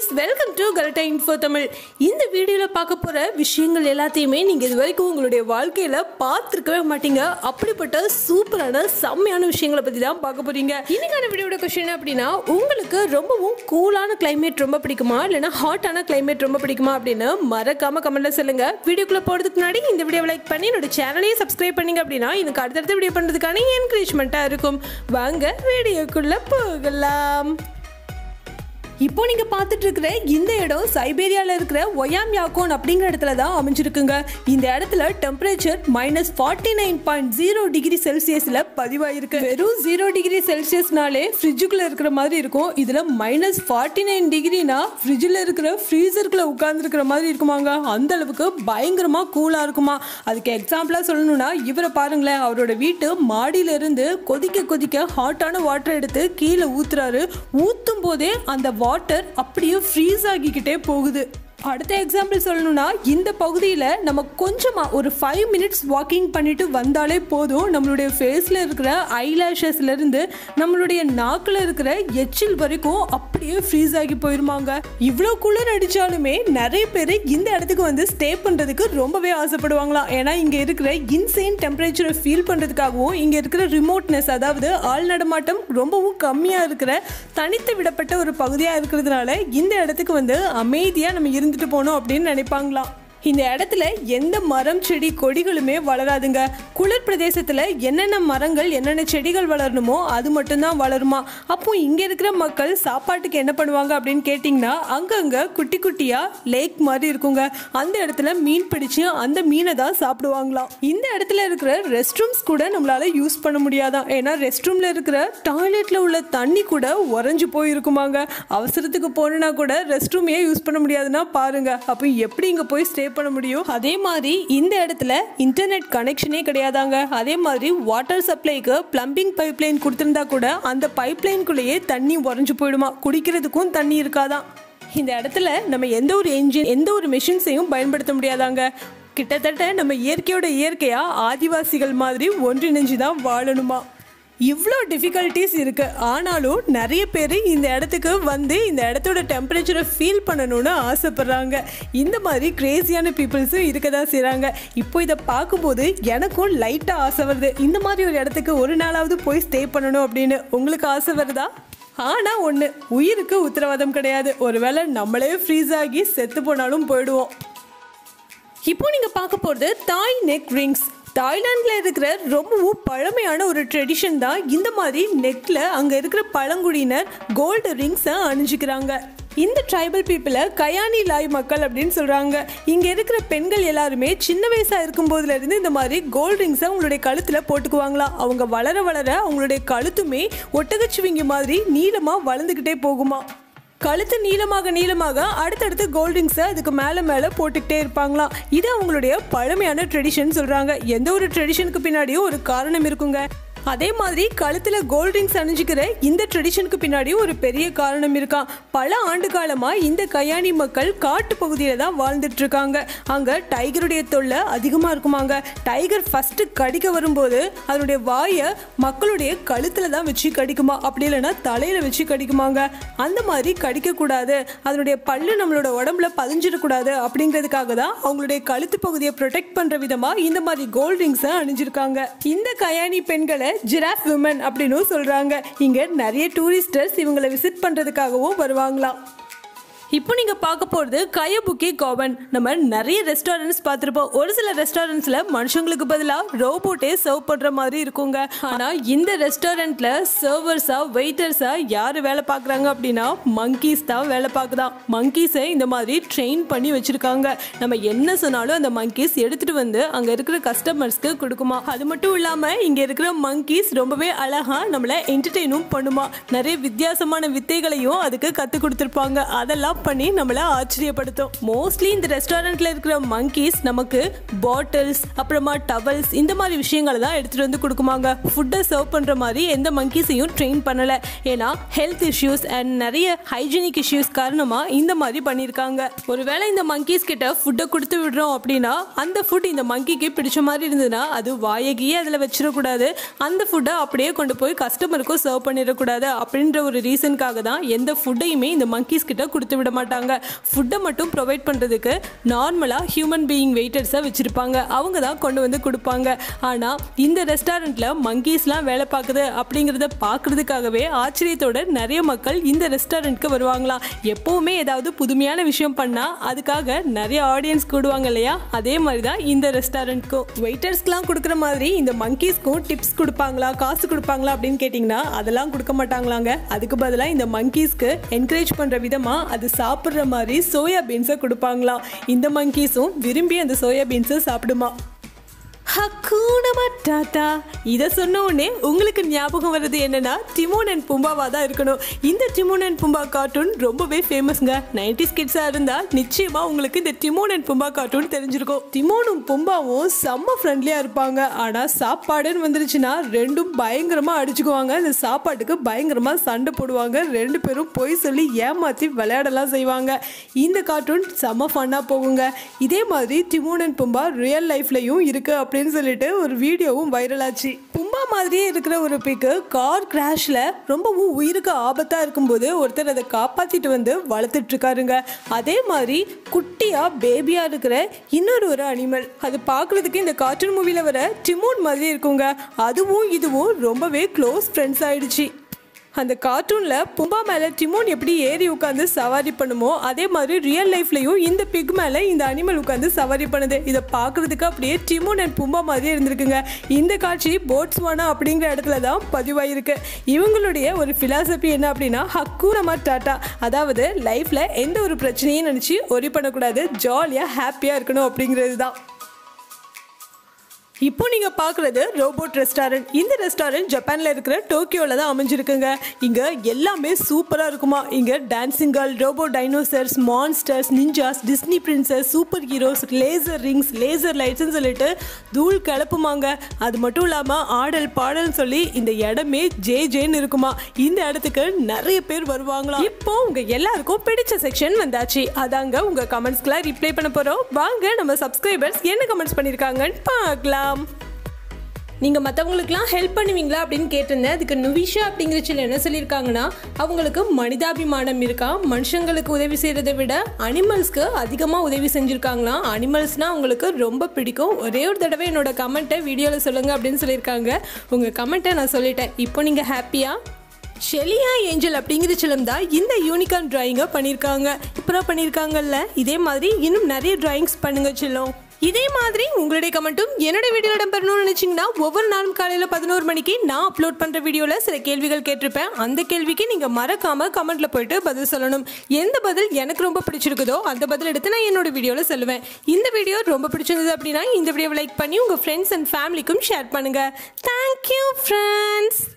friends welcome to கரெக்டா info Tamil இந்த வீடியோவில் பார்க்க போகிற விஷயங்கள் எல்லாத்தையுமே நீங்கள் இது வரைக்கும் உங்களுடைய வாழ்க்கையில் பார்த்துருக்கவே மாட்டீங்க அப்படிப்பட்ட சூப்பரான செம்மையான விஷயங்களை பற்றி தான் பார்க்க போகிறீங்க இன்னைக்கான வீடியோட கொஸ்டின் அப்படின்னா உங்களுக்கு ரொம்பவும் கூலான கிளைமேட் ரொம்ப பிடிக்குமா இல்லைன்னா ஹாட்டான கிளைமேட் ரொம்ப பிடிக்குமா அப்படின்னு மறக்காம கமெண்ட்ல சொல்லுங்க வீடியோக்குள்ள போகிறதுக்கு முன்னாடி இந்த வீடியோவை லைக் பண்ணி என்னோட சேனலையும் சப்ஸ்கிரைப் பண்ணீங்க அப்படின்னா எனக்கு அடுத்தடுத்த வீடியோ பண்ணுறதுக்கான என்கரேஜ்மெண்ட்டாக இருக்கும் வாங்க வீடியோக்குள்ள போகலாம் இப்போ நீங்க பார்த்துட்டு இருக்கிற இந்த இடம் சைபேரியால இருக்கிற ஒயாம் யாக்கோன் அப்படிங்கிற இடத்துல தான் அமைஞ்சிருக்குங்க இந்த இடத்துல temperature minus forty nine point zero degree செல்சியஸ்ல பதிவாயிருக்கு வெறும் ஜீரோ டிகிரி செல்சியஸ்னாலே ஃப்ரிட்ஜுக்குள்ள இருக்கிற மாதிரி இருக்கும் இதுல மைனஸ் ஃபார்ட்டி நைன் டிகிரினா ஃப்ரிட்ஜில் இருக்கிற ஃப்ரீசருக்குள்ள உட்கார்ந்துருக்கிற மாதிரி இருக்குமாங்க அந்த அளவுக்கு பயங்கரமா கூலா இருக்குமா அதுக்கு எக்ஸாம்பிளா சொல்லணும்னா இவரை பாருங்களேன் அவரோட வீட்டு மாடியில இருந்து கொதிக்க கொதிக்க ஹாட்டான வாட்டர் எடுத்து கீழே ஊத்துறாரு ஊத்தும் போதே அந்த வாட்டர் அப்படியே ஃப்ரீஸ் ஆகிக்கிட்டே போகுது அடுத்த எக்ஸாம்பிள் சொல்லணும்னா இந்த பகுதியில் நம்ம கொஞ்சமாக ஒரு ஃபைவ் மினிட்ஸ் வாக்கிங் பண்ணிட்டு வந்தாலே போதும் நம்மளுடைய ஃபேஸில் இருக்கிற ஐலாஷஸ்லேருந்து நம்மளுடைய நாக்கில் இருக்கிற எச்சில் வரைக்கும் அப்படியே ஃப்ரீஸ் ஆகி போயிருமாங்க இவ்வளோ குளிர் அடித்தாலுமே நிறைய பேர் இந்த இடத்துக்கு வந்து ஸ்டே பண்ணுறதுக்கு ரொம்பவே ஆசைப்படுவாங்களாம் ஏன்னா இங்கே இருக்கிற இன்சேன் டெம்பரேச்சரை ஃபீல் பண்ணுறதுக்காகவும் இங்கே இருக்கிற ரிமோட்னஸ் அதாவது ஆள் நடமாட்டம் ரொம்பவும் கம்மியாக இருக்கிற தனித்து விடப்பட்ட ஒரு பகுதியாக இருக்கிறதுனால இந்த இடத்துக்கு வந்து அமைதியாக நம்ம இருந்துட்டு போகணும் அப்படின்னு நினைப்பாங்களாம் இந்த இடத்துல எந்த மரம் செடி கொடிகளுமே வளராதுங்க குளிர் பிரதேசத்தில் என்னென்ன மரங்கள் என்னென்ன செடிகள் வளரணுமோ அது மட்டும்தான் வளருமா அப்போ இங்கே இருக்கிற மக்கள் சாப்பாட்டுக்கு என்ன பண்ணுவாங்க அப்படின்னு கேட்டிங்கன்னா அங்கங்கே குட்டி குட்டியாக லேக் மாதிரி இருக்குங்க அந்த இடத்துல மீன் பிடிச்சு அந்த மீனை தான் சாப்பிடுவாங்களாம் இந்த இடத்துல இருக்கிற ரெஸ்ட் ரூம்ஸ் கூட நம்மளால யூஸ் பண்ண முடியாதான் ஏன்னா ரெஸ்ட் ரூமில் இருக்கிற டாய்லெட்டில் உள்ள தண்ணி கூட உறைஞ்சு போயிருக்குமாங்க அவசரத்துக்கு போகணுன்னா கூட ரெஸ்ட் ரூமையே யூஸ் பண்ண முடியாதுன்னா பாருங்க அப்போ எப்படி இங்கே போய் ஸ்டே பண்ண முடியும் அதே மாதிரி இந்த இடத்துல இன்டர்நெட் கனெக்ஷனே கிடையாதாங்க அதே மாதிரி வாட்டர் சப்ளைக்கு பிளம்பிங் பைப் லைன் கொடுத்துருந்தா கூட அந்த பைப் லைனுக்குள்ளேயே தண்ணி உறைஞ்சு போயிடுமா குடிக்கிறதுக்கும் தண்ணி இருக்காதான் இந்த இடத்துல நம்ம எந்த ஒரு என்ஜின் எந்த ஒரு மிஷின்ஸையும் பயன்படுத்த முடியாதாங்க கிட்டத்தட்ட நம்ம இயற்கையோட இயற்கையா ஆதிவாசிகள் மாதிரி ஒன்றிணைஞ்சு தான் வாழணுமா இவ்வளோ டிஃபிகல்ட்டிஸ் இருக்குது ஆனாலும் நிறைய பேர் இந்த இடத்துக்கு வந்து இந்த இடத்தோட டெம்பரேச்சரை ஃபீல் பண்ணணும்னு ஆசைப்பட்றாங்க இந்த மாதிரி கிரேசியான பீப்புள்ஸும் இருக்க தான் செய்கிறாங்க இப்போ இதை பார்க்கும்போது எனக்கும் லைட்டாக ஆசை வருது இந்த மாதிரி ஒரு இடத்துக்கு ஒரு நாளாவது போய் ஸ்டே பண்ணணும் அப்படின்னு உங்களுக்கு ஆசை வருதா ஆனால் ஒன்று உயிருக்கு உத்தரவாதம் கிடையாது ஒருவேளை நம்மளே ஃப்ரீஸ் ஆகி செத்து போனாலும் போயிடுவோம் இப்போ நீங்கள் பார்க்க போகிறது தாய் நெக் ரிங்ஸ் தாய்லாண்டில் இருக்கிற ரொம்பவும் பழமையான ஒரு ட்ரெடிஷன் தான் இந்த மாதிரி நெக்கில் அங்கே இருக்கிற பழங்குடியினர் கோல்டு ரிங்ஸை அணிஞ்சிக்கிறாங்க இந்த ட்ரைபல் பீப்புளை கயானி லாய் மக்கள் அப்படின்னு சொல்கிறாங்க இங்கே இருக்கிற பெண்கள் எல்லாருமே சின்ன வயசாக இருக்கும்போதுலேருந்து இந்த மாதிரி கோல்டு ரிங்ஸை அவங்களுடைய கழுத்தில் போட்டுக்குவாங்களாம் அவங்க வளர வளர அவங்களுடைய கழுத்துமே ஒட்டகச்சிவிங்கி மாதிரி நீளமாக வளர்ந்துக்கிட்டே போகுமா கழுத்து நீளமாக நீளமாக அடுத்தடுத்து கோல்டிங்ஸை அதுக்கு மேலே மேலே போட்டுக்கிட்டே இருப்பாங்களாம் இது அவங்களுடைய பழமையான ட்ரெடிஷன் சொல்கிறாங்க எந்த ஒரு ட்ரெடிஷனுக்கு பின்னாடியும் ஒரு காரணம் இருக்குங்க அதே மாதிரி கழுத்தில் கோல்டிங்ஸ் அணிஞ்சிக்கிற இந்த ட்ரெடிஷனுக்கு பின்னாடி ஒரு பெரிய காரணம் இருக்கான் பல ஆண்டு காலமாக இந்த கயானி மக்கள் காட்டு பகுதியில் தான் வாழ்ந்துட்டு இருக்காங்க அங்கே டைகருடைய தொல்லை அதிகமாக இருக்குமாங்க டைகர் ஃபஸ்ட்டு கடிக்க வரும்போது அதனுடைய வாயை மக்களுடைய கழுத்தில் தான் வச்சு கடிக்குமா அப்படி இல்லைன்னா தலையில் வச்சு கடிக்குமாங்க அந்த மாதிரி கடிக்கக்கூடாது அதனுடைய பல்லு நம்மளோட உடம்புல பதிஞ்சிடக்கூடாது அப்படிங்கிறதுக்காக தான் அவங்களுடைய கழுத்து பகுதியை ப்ரொடெக்ட் பண்ணுற விதமாக இந்த மாதிரி கோல்ட் ரிங்ஸை அணிஞ்சிருக்காங்க இந்த கயானி பெண்களை ஜிராஃப் விமன் அப்படின்னு சொல்கிறாங்க இங்கே நிறைய டூரிஸ்டர்ஸ் இவங்களை விசிட் பண்ணுறதுக்காகவும் வருவாங்களாம் இப்போ நீங்கள் பார்க்க போகிறது கயபுக்கி கோவன் நம்ம நிறைய ரெஸ்டாரண்ட்ஸ் பார்த்துருப்போம் ஒரு சில ரெஸ்டாரண்ட்ஸில் மனுஷங்களுக்கு பதிலாக ரோபோட்டே சர்வ் பண்ணுற மாதிரி இருக்குங்க ஆனால் இந்த ரெஸ்டாரண்ட்டில் சர்வர்ஸாக வெயிட்டர்ஸாக யார் வேலை பார்க்குறாங்க அப்படின்னா மங்கீஸ் தான் வேலை பார்க்குதான் மங்கீஸை இந்த மாதிரி ட்ரெயின் பண்ணி வச்சுருக்காங்க நம்ம என்ன சொன்னாலும் அந்த மங்கீஸ் எடுத்துகிட்டு வந்து அங்கே இருக்கிற கஸ்டமர்ஸ்க்கு கொடுக்குமா அது மட்டும் இல்லாமல் இங்கே இருக்கிற மங்கீஸ் ரொம்பவே அழகாக நம்மளை என்டர்டெயினும் பண்ணுமா நிறைய வித்தியாசமான வித்தைகளையும் அதுக்கு கற்றுக் கொடுத்துருப்பாங்க அதெல்லாம் பண்ணி நம்மளை ஆச்சரியப்படுத்தும் மோஸ்ட்லி இந்த ரெஸ்டாரண்ட்ல இருக்கிற மங்கீஸ் நமக்கு பாட்டில்ஸ் அப்புறமா டவல்ஸ் இந்த மாதிரி விஷயங்களை தான் எடுத்துட்டு வந்து கொடுக்குமாங்க ஃபுட்டை சர்வ் பண்ற மாதிரி எந்த மங்கீஸையும் ட்ரெயின் பண்ணல ஏன்னா ஹெல்த் இஷ்யூஸ் அண்ட் நிறைய ஹைஜீனிக் இஷ்யூஸ் காரணமா இந்த மாதிரி பண்ணியிருக்காங்க ஒருவேளை இந்த மங்கீஸ் கிட்ட ஃபுட்டை கொடுத்து விடுறோம் அப்படின்னா அந்த ஃபுட் இந்த மங்கிக்கு பிடிச்ச மாதிரி இருந்ததுன்னா அது வாயகியே அதில் வச்சிடக்கூடாது அந்த ஃபுட்டை அப்படியே கொண்டு போய் கஸ்டமருக்கும் சர்வ் பண்ணிடக்கூடாது அப்படின்ற ஒரு ரீசனுக்காக தான் எந்த ஃபுட்டையுமே இந்த மங்கீஸ் கிட்ட கொடுத்து விட விட மாட்டாங்க ஃபுட்டை மட்டும் ப்ரொவைட் பண்ணுறதுக்கு நார்மலாக ஹியூமன் பீயிங் வெயிட்டர்ஸை வச்சுருப்பாங்க அவங்க தான் கொண்டு வந்து கொடுப்பாங்க ஆனால் இந்த ரெஸ்டாரண்ட்டில் மங்கீஸ்லாம் வேலை பார்க்குது அப்படிங்கிறத பார்க்குறதுக்காகவே ஆச்சரியத்தோட நிறைய மக்கள் இந்த ரெஸ்டாரண்ட்க்கு வருவாங்களாம் எப்போவுமே ஏதாவது புதுமையான விஷயம் பண்ணால் அதுக்காக நிறைய ஆடியன்ஸ் கூடுவாங்க இல்லையா அதே மாதிரி தான் இந்த ரெஸ்டாரண்ட்க்கும் வெயிட்டர்ஸ்க்குலாம் கொடுக்குற மாதிரி இந்த மங்கீஸ்க்கும் டிப்ஸ் கொடுப்பாங்களா காசு கொடுப்பாங்களா அப்படின்னு கேட்டிங்கன்னா அதெல்லாம் கொடுக்க மாட்டாங்களாங்க அதுக்கு பதிலாக இந்த மங்கீஸ்க்கு என்கரேஜ் பண்ணுற விதமாக அது சாப்பிட்ற மாதிரி சோயா பீன்ஸை கொடுப்பாங்களாம் இந்த மங்கீஸும் விரும்பி அந்த சோயா பீன்ஸை சாப்பிடுமா ஹக்கூன மட்டாட்டா இதை சொன்ன உடனே உங்களுக்கு ஞாபகம் வர்றது என்னன்னா டிமோன் அண்ட் பும்பாவா தான் இருக்கணும் இந்த டிமோன் அண்ட் பும்பா கார்ட்டூன் ரொம்பவே ஃபேமஸ்ங்க நைன்டிஸ் கிட்ஸாக இருந்தால் நிச்சயமா உங்களுக்கு இந்த டிமோன் அண்ட் பும்பா கார்ட்டூன் தெரிஞ்சிருக்கும் டிமோனும் பும்பாவும் செம்ம ஃப்ரெண்ட்லியாக இருப்பாங்க ஆனால் சாப்பாடுன்னு வந்துருச்சுன்னா ரெண்டும் பயங்கரமாக அடிச்சுக்குவாங்க இந்த சாப்பாட்டுக்கு பயங்கரமாக சண்டை போடுவாங்க ரெண்டு பேரும் பொய் சொல்லி ஏமாற்றி விளையாடலாம் செய்வாங்க இந்த கார்ட்டூன் செம்ம ஃபன்னாக போகுங்க இதே மாதிரி டிமோன் அண்ட் பும்பா ரியல் லைஃப்லையும் இருக்கு அப்படின்னு சொல்லிட்டு ஒரு வீடியோவும் வைரல் ஆச்சு பும்பா மாதிரியே இருக்கிற ஒரு பிக்கு கார் கிராஷ்ல ரொம்பவும் உயிருக்கு ஆபத்தா இருக்கும்போது ஒருத்தர் அதை காப்பாத்திட்டு வந்து வளர்த்துட்டு இருக்காருங்க அதே மாதிரி குட்டியா பேபியா இருக்கிற இன்னொரு ஒரு அனிமல் அது பார்க்கறதுக்கு இந்த கார்ட்டூன் மூவில வர டிமோன் மாதிரி இருக்குங்க அதுவும் இதுவும் ரொம்பவே க்ளோஸ் ஃப்ரெண்ட்ஸ் ஆயிடுச்சு அந்த கார்ட்டூனில் பும்பா மேலே டிமோன் எப்படி ஏறி உட்காந்து சவாரி பண்ணுமோ அதே மாதிரி ரியல் லைஃப்லையும் இந்த பிக் மேலே இந்த அனிமல் உட்காந்து சவாரி பண்ணுது இதை பார்க்குறதுக்கு அப்படியே டிமோன் அண்ட் பும்பா மாதிரியே இருந்திருக்குங்க இந்த காட்சி போட்ஸ்வானா அப்படிங்கிற இடத்துல தான் பதிவாயிருக்கு இவங்களுடைய ஒரு ஃபிலாசபி என்ன அப்படின்னா ஹக்கூரமா டாட்டா அதாவது லைஃப்பில் எந்த ஒரு பிரச்சனையும் நினச்சி ஒரி பண்ணக்கூடாது ஜாலியாக ஹாப்பியாக இருக்கணும் அப்படிங்கிறது தான் இப்போ நீங்க பார்க்குறது ரோபோட் ரெஸ்டாரண்ட் இந்த ரெஸ்டாரண்ட் ஜப்பான்ல இருக்கிற டோக்கியோல தான் அமைஞ்சிருக்குங்க இங்க எல்லாமே சூப்பரா இருக்குமா இங்க dancing girl robo dinosaurs monsters ninjas Disney princess super heroes laser rings laser லைட்ஸ்னு சொல்லிட்டு தூள் கிளப்புமாங்க அது மட்டும் இல்லாம ஆடல் பாடல்னு சொல்லி இந்த இடமே ஜே ஜேன்னு இருக்குமா இந்த இடத்துக்கு நிறைய பேர் வருவாங்களாம் இப்போ உங்க எல்லாருக்கும் பிடிச்ச செக்ஷன் வந்தாச்சு அதாங்க உங்க கமெண்ட்ஸ்க்குலாம் ரிப்ளை பண்ண போறோம் வாங்க நம்ம சப்ஸ்கிரைபர்ஸ் என்ன கமெண்ட்ஸ் பண்ணிருக்காங்கன்னு பார்க்கலாம் நீங்கள் மற்றவங்களுக்குலாம் ஹெல்ப் பண்ணுவீங்களா அப்படின்னு கேட்டிருந்தேன் அதுக்கு நுவிஷா அப்படிங்கிற சில என்ன சொல்லியிருக்காங்கன்னா அவங்களுக்கு மனிதாபிமானம் இருக்கா மனுஷங்களுக்கு உதவி செய்கிறத விட அனிமல்ஸ்க்கு அதிகமாக உதவி செஞ்சுருக்காங்களாம் அனிமல்ஸ்னால் அவங்களுக்கு ரொம்ப பிடிக்கும் ஒரே ஒரு தடவை என்னோட கமெண்ட்டை வீடியோவில் சொல்லுங்கள் அப்படின்னு சொல்லியிருக்காங்க உங்கள் கமெண்ட்டை நான் சொல்லிட்டேன் இப்போ நீங்கள் ஹாப்பியாக ஷெலியா ஏஞ்சல் அப்படிங்கிற சிலம் தான் இந்த யூனிகான் டிராயிங்கை பண்ணியிருக்காங்க இப்போ பண்ணியிருக்காங்கல்ல இதே மாதிரி இன்னும் நிறைய டிராயிங்ஸ் பண்ணுங்க செல்லும் இதே மாதிரி உங்களுடைய கமெண்ட்டும் என்னோட வீடியோ இடம்பெறணும்னு நினைச்சீங்கன்னா ஒவ்வொரு நாளும் காலையில் பதினோரு மணிக்கு நான் அப்லோட் பண்ணுற வீடியோவில் சில கேள்விகள் கேட்டிருப்பேன் அந்த கேள்விக்கு நீங்கள் மறக்காம கமெண்ட்ல போயிட்டு பதில் சொல்லணும் எந்த பதில் எனக்கு ரொம்ப பிடிச்சிருக்குதோ அந்த பதில் எடுத்து நான் என்னோட வீடியோவில் சொல்லுவேன் இந்த வீடியோ ரொம்ப பிடிச்சிருந்தது அப்படின்னா இந்த வீடியோவை லைக் பண்ணி உங்கள் ஃப்ரெண்ட்ஸ் அண்ட் ஃபேமிலிக்கும் ஷேர் பண்ணுங்க தேங்க்யூ ஃப்ரெண்ட்ஸ்